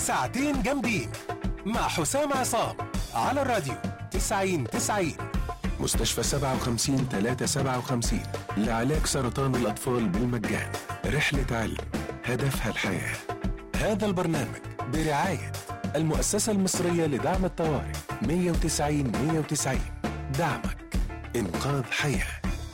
ساعتين جامدين مع حسام عصام على الراديو 90 90 مستشفى 57 357 لعلاج سرطان الأطفال بالمجان رحلة علم هدفها الحياة هذا البرنامج برعاية المؤسسة المصرية لدعم الطوارئ 190 190 دعمك إنقاذ حياه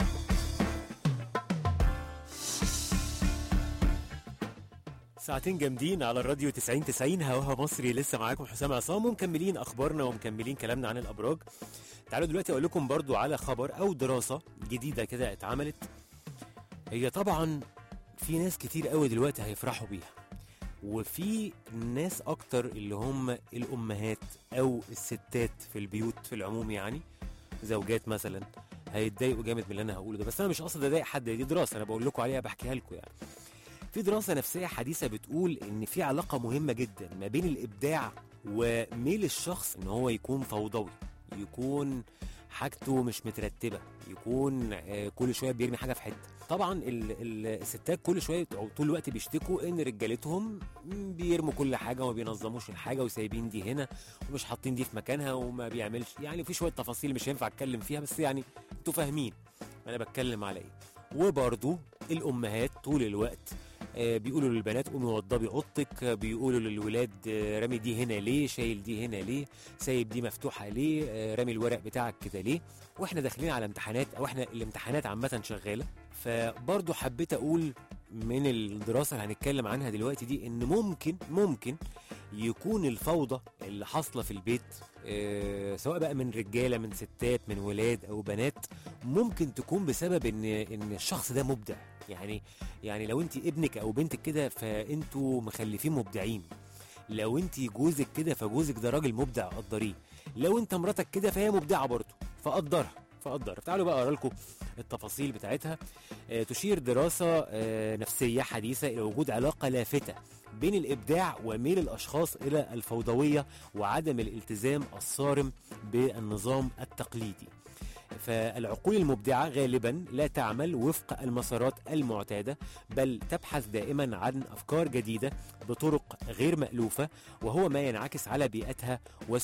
ساعتين جامدين على الراديو 90 90 هواها مصري لسه معاكم حسام عصام ومكملين اخبارنا ومكملين كلامنا عن الابراج تعالوا دلوقتي اقول لكم برضو على خبر او دراسه جديده كده اتعملت هي طبعا في ناس كتير قوي دلوقتي هيفرحوا بيها وفي ناس اكتر اللي هم الامهات او الستات في البيوت في العموم يعني زوجات مثلا هيتضايقوا جامد من اللي انا هقوله ده بس انا مش قصدي اضايق حد دي دراسه انا بقول لكم عليها بحكيها لكم يعني في دراسة نفسية حديثة بتقول إن في علاقة مهمة جدا ما بين الإبداع وميل الشخص إن هو يكون فوضوي يكون حاجته مش مترتبة يكون آه، كل شوية بيرمي حاجة في حتة طبعا ال- ال- الستات كل شوية أو طول الوقت بيشتكوا إن رجالتهم بيرموا كل حاجة وما بينظموش الحاجة وسايبين دي هنا ومش حاطين دي في مكانها وما بيعملش يعني في شوية تفاصيل مش هينفع أتكلم فيها بس يعني انتوا فاهمين أنا بتكلم على إيه وبرضو الأمهات طول الوقت آه، بيقولوا للبنات قومي وضبي اوضتك آه، بيقولوا للولاد آه، رامي دي هنا ليه شايل دي هنا ليه سايب دي مفتوحه ليه آه، رامي الورق بتاعك كده ليه واحنا داخلين على امتحانات او احنا الامتحانات عامه شغاله فبرضه حبيت اقول من الدراسه اللي هنتكلم عنها دلوقتي دي ان ممكن ممكن يكون الفوضى اللي حاصله في البيت آه، سواء بقى من رجاله من ستات من ولاد او بنات ممكن تكون بسبب ان ان الشخص ده مبدع يعني يعني لو انت ابنك او بنتك كده فانتوا مخلفين مبدعين لو انت جوزك كده فجوزك ده راجل مبدع قدريه لو انت مراتك كده فهي مبدعه برضه فقدرها فقدر تعالوا بقى اقرا لكم التفاصيل بتاعتها آه، تشير دراسه آه، نفسيه حديثه الى وجود علاقه لافته بين الابداع وميل الاشخاص الى الفوضويه وعدم الالتزام الصارم بالنظام التقليدي فالعقول المبدعة غالبا لا تعمل وفق المسارات المعتادة بل تبحث دائما عن أفكار جديدة بطرق غير مألوفة وهو ما ينعكس على بيئتها